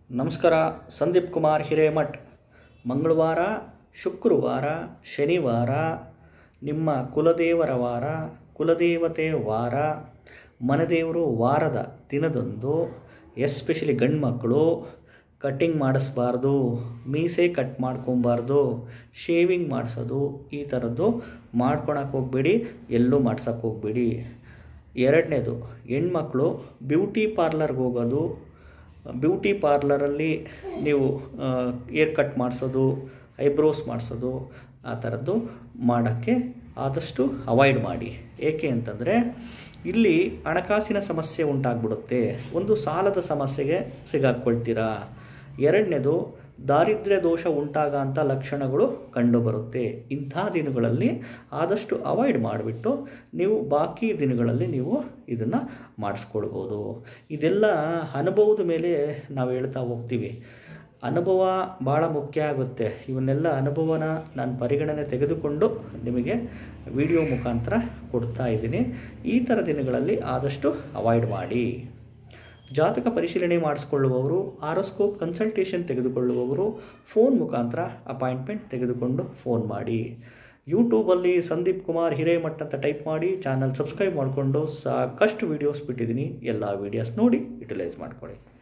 ನಮಸ್ಕಾರ ಸಂದೀಪ್ ಕುಮಾರ್ ಹಿರೇಮಠ್ ಮಂಗಳವಾರ ಶುಕ್ರವಾರ ಶನಿವಾರ ನಿಮ್ಮ ಕುಲದೇವರ ವಾರ ಕುಲದೇವತೆ ವಾರ ಮನೆದೇವರು ವಾರದ ದಿನದಂದು ಎಸ್ಪೆಷಲಿ ಗಂಡು ಮಕ್ಕಳು ಕಟ್ಟಿಂಗ್ ಮಾಡಿಸ್ಬಾರ್ದು ಮೀಸೆ ಕಟ್ ಮಾಡ್ಕೊಬಾರ್ದು ಶೇವಿಂಗ್ ಮಾಡಿಸೋದು ಈ ಥರದ್ದು ಮಾಡ್ಕೊಳಕ್ಕೆ ಹೋಗಬೇಡಿ ಎಲ್ಲೂ ಮಾಡ್ಸೋಕ್ಕೆ ಹೋಗಬೇಡಿ ಎರಡನೇದು ಹೆಣ್ಮಕ್ಳು ಬ್ಯೂಟಿ ಪಾರ್ಲರ್ಗೆ ಹೋಗೋದು ಬ್ಯೂಟಿ ಪಾರ್ಲರಲ್ಲಿ ನೀವು ಏರ್ ಕಟ್ ಮಾಡಿಸೋದು ಐಬ್ರೋಸ್ ಮಾಡಿಸೋದು ಆ ಥರದ್ದು ಮಾಡೋಕ್ಕೆ ಆದಷ್ಟು ಅವಾಯ್ಡ್ ಮಾಡಿ ಏಕೆ ಅಂತಂದರೆ ಇಲ್ಲಿ ಹಣಕಾಸಿನ ಸಮಸ್ಯೆ ಉಂಟಾಗ್ಬಿಡುತ್ತೆ ಒಂದು ಸಾಲದ ಸಮಸ್ಯೆಗೆ ಸಿಗಾಕ್ಕೊಳ್ತೀರಾ ಎರಡನೇದು ದಾರಿದ್ರ್ಯ ದೋಷ ಉಂಟಾಗೋಂಥ ಲಕ್ಷಣಗಳು ಕಂಡುಬರುತ್ತೆ ಇಂಥ ದಿನಗಳಲ್ಲಿ ಆದಷ್ಟು ಅವಾಯ್ಡ್ ಮಾಡಿಬಿಟ್ಟು ನೀವು ಬಾಕಿ ದಿನಗಳಲ್ಲಿ ನೀವು ಇದನ್ನು ಮಾಡಿಸ್ಕೊಳ್ಬೋದು ಇದೆಲ್ಲ ಅನುಭವದ ಮೇಲೆ ನಾವು ಹೇಳ್ತಾ ಹೋಗ್ತೀವಿ ಅನುಭವ ಭಾಳ ಮುಖ್ಯ ಆಗುತ್ತೆ ಇವನ್ನೆಲ್ಲ ಅನುಭವನ ನಾನು ಪರಿಗಣನೆ ತೆಗೆದುಕೊಂಡು ನಿಮಗೆ ವಿಡಿಯೋ ಮುಖಾಂತರ ಕೊಡ್ತಾ ಇದ್ದೀನಿ ಈ ಥರ ದಿನಗಳಲ್ಲಿ ಆದಷ್ಟು ಅವಾಯ್ಡ್ ಮಾಡಿ ಜಾತಕ ಪರಿಶೀಲನೆ ಮಾಡಿಸ್ಕೊಳ್ಳುವವರು ಆರೋಸ್ಕೋಪ್ ಕನ್ಸಲ್ಟೇಷನ್ ತೆಗೆದುಕೊಳ್ಳುವವರು ಫೋನ್ ಮುಖಾಂತರ ಅಪಾಯಿಂಟ್ಮೆಂಟ್ ತೆಗೆದುಕೊಂಡು ಫೋನ್ ಮಾಡಿ ಯೂಟ್ಯೂಬಲ್ಲಿ ಸಂದೀಪ್ ಕುಮಾರ್ ಹಿರೇಮಠ್ ಅಂತ ಟೈಪ್ ಮಾಡಿ ಚಾನಲ್ ಸಬ್ಸ್ಕ್ರೈಬ್ ಮಾಡಿಕೊಂಡು ಸಾಕಷ್ಟು ವೀಡಿಯೋಸ್ ಬಿಟ್ಟಿದ್ದೀನಿ ಎಲ್ಲ ವೀಡಿಯೋಸ್ ನೋಡಿ ಯುಟಿಲೈಸ್ ಮಾಡ್ಕೊಳ್ಳಿ